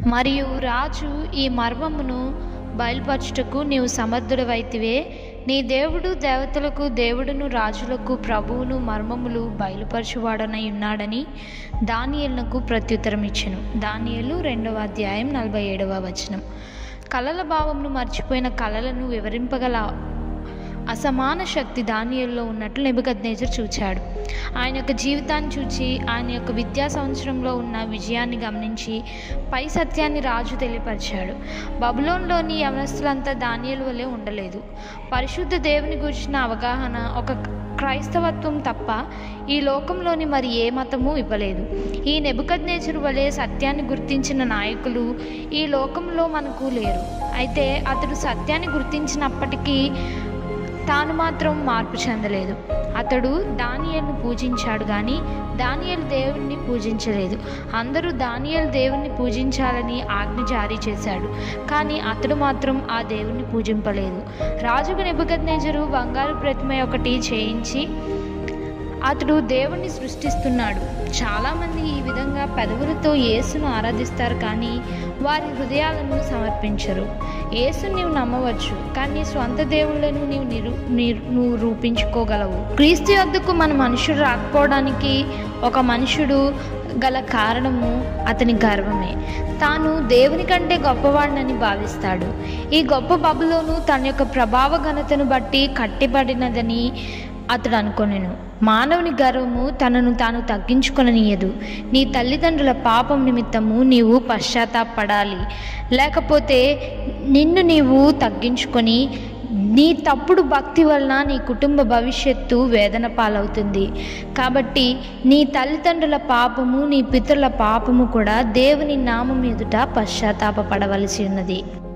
మరియు రాజు ఈ మర్మమును బయలుపరచుటకు నీవు సమర్థుడవైతివే నీ దేవుడు దేవతలకు దేవుడును రాజులకు ప్రభువును మర్మములు బయలుపరచువాడనై ఉన్నాడని దానియలకు ప్రత్యుత్తరం ఇచ్చెను దానియలు రెండవ అధ్యాయం నలభై ఏడవ వచనం కలల భావమును మర్చిపోయిన కలలను వివరింపగల అసమాన శక్తి దానియల్లో ఉన్నట్లు నెబుకద్నేజర్ చూచాడు ఆయన యొక్క జీవితాన్ని చూచి ఆయన యొక్క విద్యా సంవత్సరంలో ఉన్న విజయాన్ని గమనించి పై సత్యాన్ని రాజు తెలియపరిచాడు బబులోన్లోని యవనస్తులంతా దానియలు వలె ఉండలేదు పరిశుద్ధ దేవుని గురించిన అవగాహన ఒక క్రైస్తవత్వం తప్ప ఈ లోకంలోని మరి ఏ మతము ఇవ్వలేదు ఈ నెబుకద్నేచరు వలె సత్యాన్ని గుర్తించిన నాయకులు ఈ లోకంలో మనకు లేరు అయితే అతడు సత్యాన్ని గుర్తించినప్పటికీ తాను మాత్రం మార్పు చెందలేదు అతడు దానియల్ను పూజించాడు కానీ దానియల్ దేవుణ్ణి పూజించలేదు అందరూ దానియల్ దేవుణ్ణి పూజించాలని ఆజ్ఞ జారీ చేశాడు కానీ అతడు మాత్రం ఆ దేవుణ్ణి పూజింపలేదు రాజుకు నెబుకద్నేజరు బంగారు ప్రతిమ ఒకటి చేయించి అతడు దేవుణ్ణి సృష్టిస్తున్నాడు చాలామంది ఈ విధంగా పెదవులతో యేసును ఆరాధిస్తారు కానీ వారి హృదయాలను సమర్పించరు యేసు నీవు నమ్మవచ్చు కానీ స్వంత దేవుళ్ళను నీవు నిరు నిరు- నువ్వు రూపించుకోగలవు క్రీస్తు యొద్దకు మన మనుషుడు రాకపోవడానికి ఒక మనుషుడు గల కారణము అతని గర్వమే తాను దేవుని కంటే గొప్పవాడినని భావిస్తాడు ఈ గొప్ప బబులోను తన యొక్క ప్రభావ ఘనతను బట్టి కట్టిబడినదని అతడు అనుకొనెను మానవుని గర్వము తనను తాను తగ్గించుకొననీయదు నీ తల్లిదండ్రుల పాపం నిమిత్తము నీవు పశ్చాత్తాపడాలి లేకపోతే నిన్ను నీవు తగ్గించుకొని నీ తప్పుడు భక్తి వలన నీ కుటుంబ భవిష్యత్తు వేదన పాలవుతుంది కాబట్టి నీ తల్లిదండ్రుల పాపము నీ పితరుల పాపము కూడా దేవుని నామం ఎదుట పశ్చాత్తాపపడవలసి ఉన్నది